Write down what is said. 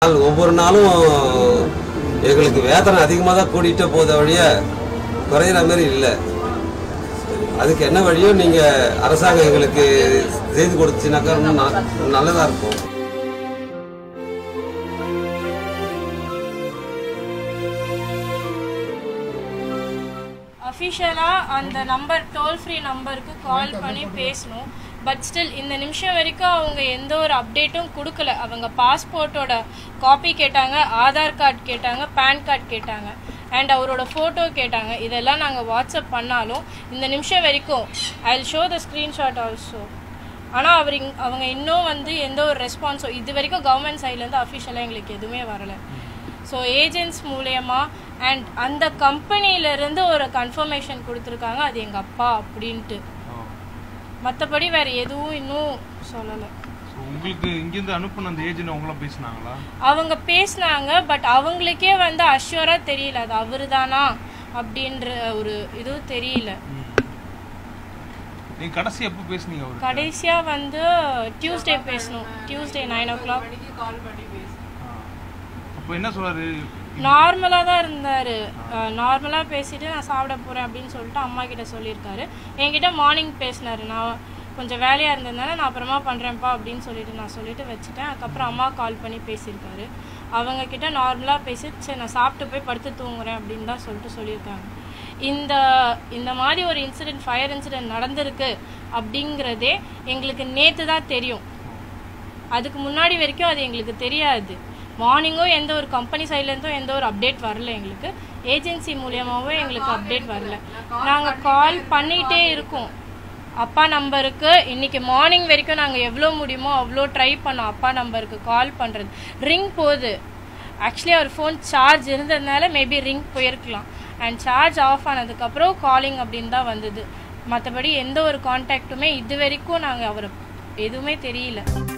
நாள் ஒவ்வொரு நாளும் எங்களுக்கு வேதனை அதிகமாக தான் கூட்டிகிட்டே போகுத வழிய குறையிற மாதிரி இல்லை அதுக்கு என்ன வழியோ நீங்கள் அரசாங்கம் எங்களுக்கு செய்து கொடுத்துச்சுனாக்கா இன்னும் ந- நல்லதா இருக்கும் அஃபிஷியலாக அந்த நம்பர் டோல் ஃப்ரீ நம்பருக்கு கால் பண்ணி பேசணும் பட் ஸ்டில் இந்த நிமிஷம் வரைக்கும் அவங்க எந்த ஒரு அப்டேட்டும் கொடுக்கல அவங்க பாஸ்போர்ட்டோட காப்பி கேட்டாங்க ஆதார் கார்டு கேட்டாங்க பேன் கார்டு கேட்டாங்க அண்ட் அவரோட ஃபோட்டோ கேட்டாங்க இதெல்லாம் நாங்கள் வாட்ஸ்அப் பண்ணாலும் இந்த நிமிஷம் வரைக்கும் I will show the screenshot also ஆனால் அவர் இங் அவங்க இன்னும் வந்து எந்த ஒரு ரெஸ்பான்ஸோ இது வரைக்கும் கவர்மெண்ட் சைட்லேருந்து அஃபிஷியலாக எங்களுக்கு எதுவுமே வரலை ஸோ ஏஜென்ட்ஸ் மூலயமா அண்ட் அந்த கம்பெனியிலேருந்து ஒரு கன்ஃபர்மேஷன் கொடுத்துருக்காங்க அது எங்கள் அப்பா அப்படின்ட்டு மற்றபடி வேறு எதுவும் இன்னும் சொல்லலை ஸோ உங்களுக்கு இங்கேருந்து அனுப்புன அந்த ஏஜென்ட் அவங்களாம் பேசினாங்களா அவங்க பேசினாங்க பட் அவங்களுக்கே வந்து அஷ்யூராக தெரியல அது அவர் தானா அப்படின்ற ஒரு இதுவும் தெரியல நீங்க கடைசி எப்போ பேசுனீங்க அவருக்கு கடைசியாக வந்து டியூஸ்டே பேசணும் டியூஸ்டே நைன் ஓ கிளாக் அப்போ என்ன சொல்றாரு நார்மலாக தான் இருந்தார் நார்மலாக பேசிட்டு நான் சாப்பிட போகிறேன் அப்படின்னு சொல்லிட்டு அம்மா கிட்ட சொல்லியிருக்காரு என்கிட்ட மார்னிங் பேசினார் நான் கொஞ்சம் வேலையாக இருந்ததுனால நான் அப்புறமா பண்ணுறேன்ப்பா அப்படின்னு சொல்லிட்டு நான் சொல்லிட்டு வச்சுட்டேன் அதுக்கப்புறம் அம்மா கால் பண்ணி பேசியிருக்காரு அவங்க கிட்ட நார்மலாக பேசி சரி நான் சாப்பிட்டு போய் படுத்து தூங்குறேன் அப்படின்னு தான் சொல்லிட்டு சொல்லியிருக்காங்க இந்த இந்த மாதிரி ஒரு இன்சிடென்ட் ஃபயர் இன்சிடென்ட் நடந்திருக்கு அப்படிங்கிறதே எங்களுக்கு நேற்று தான் தெரியும் அதுக்கு முன்னாடி வரைக்கும் அது எங்களுக்கு தெரியாது மார்னிங்கும் எந்த ஒரு கம்பெனி சைட்லேருந்தும் எந்த ஒரு அப்டேட் வரல எங்களுக்கு ஏஜென்சி மூலியமாகவும் எங்களுக்கு அப்டேட் வரல நாங்கள் கால் பண்ணிகிட்டே இருக்கோம் அப்பா நம்பருக்கு இன்னைக்கு மார்னிங் வரைக்கும் நாங்கள் எவ்வளோ முடியுமோ அவ்வளோ ட்ரை பண்ணோம் அப்பா நம்பருக்கு கால் பண்ணுறது ரிங் போகுது ஆக்சுவலி அவர் ஃபோன் சார்ஜ் இருந்ததுனால மேபி ரிங் போயிருக்கலாம் அண்ட் சார்ஜ் ஆஃப் ஆனதுக்கப்புறம் காலிங் அப்படின்னு தான் வந்தது மற்றபடி எந்த ஒரு கான்டாக்ட்டுமே இது வரைக்கும் நாங்கள் அவரை எதுவுமே தெரியல